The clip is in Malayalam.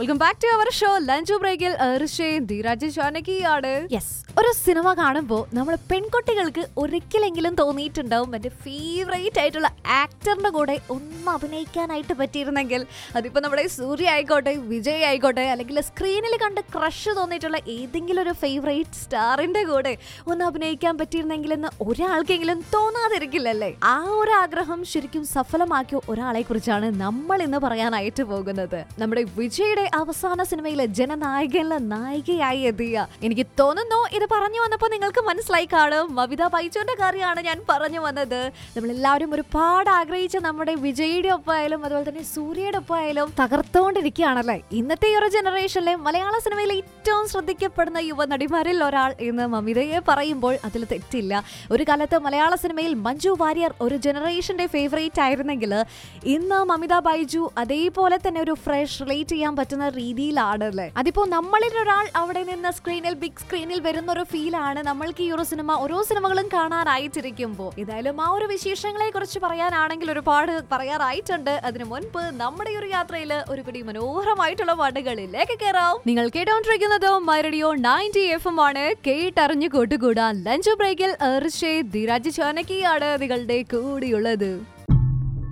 welcome back to our show lunch ബ്രേക്കിൽ ഋഷയും ധീരാജ് ജാനകിയാണ് യെസ് ഒരു സിനിമ കാണുമ്പോൾ നമ്മൾ പെൺകുട്ടികൾക്ക് ഒരിക്കലെങ്കിലും തോന്നിയിട്ടുണ്ടാവും എൻ്റെ ഫേവറേറ്റ് ആയിട്ടുള്ള ആക്ടറിന്റെ കൂടെ ഒന്ന് അഭിനയിക്കാനായിട്ട് പറ്റിയിരുന്നെങ്കിൽ അതിപ്പോൾ നമ്മുടെ സൂര്യ ആയിക്കോട്ടെ വിജയ് ആയിക്കോട്ടെ അല്ലെങ്കിൽ സ്ക്രീനിൽ കണ്ട് ക്രഷ് തോന്നിയിട്ടുള്ള ഏതെങ്കിലും ഒരു ഫേവറേറ്റ് സ്റ്റാറിന്റെ കൂടെ ഒന്ന് അഭിനയിക്കാൻ പറ്റിയിരുന്നെങ്കിൽ എന്ന് ഒരാൾക്കെങ്കിലും തോന്നാതിരിക്കില്ലല്ലേ ആ ഒരു ആഗ്രഹം ശരിക്കും സഫലമാക്കിയ ഒരാളെ കുറിച്ചാണ് നമ്മൾ ഇന്ന് പറയാനായിട്ട് പോകുന്നത് നമ്മുടെ വിജയുടെ അവസാന സിനിമയിലെ ജനനായകനിലെ നായികയായി എത്തിയ എനിക്ക് തോന്നുന്നു ഇത് പറഞ്ഞു വന്നപ്പോൾ നിങ്ങൾക്ക് മനസ്സിലായി കാണും മവിത ബൈജുവിന്റെ കാര്യമാണ് ഞാൻ പറഞ്ഞു വന്നത് നമ്മളെല്ലാവരും ഒരുപാട് ആഗ്രഹിച്ച നമ്മുടെ വിജയുടെ ഒപ്പമായാലും അതുപോലെ തന്നെ സൂര്യയുടെ ഒപ്പമായാലും തകർത്തുകൊണ്ടിരിക്കുകയാണല്ലേ ഇന്നത്തെ ഈ ഒരു ജനറേഷനിലെ മലയാള സിനിമയിലെ ഏറ്റവും ശ്രദ്ധിക്കപ്പെടുന്ന യുവ നടിമാരിൽ ഒരാൾ എന്ന് മമിതയെ പറയുമ്പോൾ അതിൽ തെറ്റില്ല ഒരു കാലത്ത് മലയാള സിനിമയിൽ മഞ്ജു വാര്യർ ഒരു ജനറേഷന്റെ ഫേവറേറ്റ് ആയിരുന്നെങ്കിൽ ഇന്ന് മമിത ബൈജു അതേപോലെ തന്നെ ഒരു ഫ്രഷ് റിലേറ്റ് ചെയ്യാൻ പറ്റുന്ന രീതിയിലാണല്ലേ അതിപ്പോ നമ്മളിൽ ഒരാൾ അവിടെ നിന്ന് സ്ക്രീനിൽ ബിഗ് സ്ക്രീനിൽ വരുന്ന ഒരു ഫീലാണ് നമ്മൾക്ക് ഈ ഒരു സിനിമ ഓരോ സിനിമകളും കാണാനായിട്ടിരിക്കുമ്പോൾ ഏതായാലും ആ ഒരു വിശേഷങ്ങളെ കുറിച്ച് പറയാനാണെങ്കിൽ ഒരുപാട് പറയാറായിട്ടുണ്ട് അതിനു മുൻപ് നമ്മുടെ ഈ ഒരു യാത്രയിൽ ഒരു പിടി മനോഹരമായിട്ടുള്ള പാട്ടുകളിലേക്ക് കയറാം നിങ്ങൾ കേട്ടോണ്ടിരിക്കുന്നത് മൈറഡിയോ നയൻറ്റി എഫ് എം ആണ് കേട്ടറിഞ്ഞു കൂട്ടുകൂടാൻ ലഞ്ച് ബ്രേക്കിൽ ഋഷേ ധീരാജ് ചാനകിയാണ് നിങ്ങളുടെ കൂടിയുള്ളത്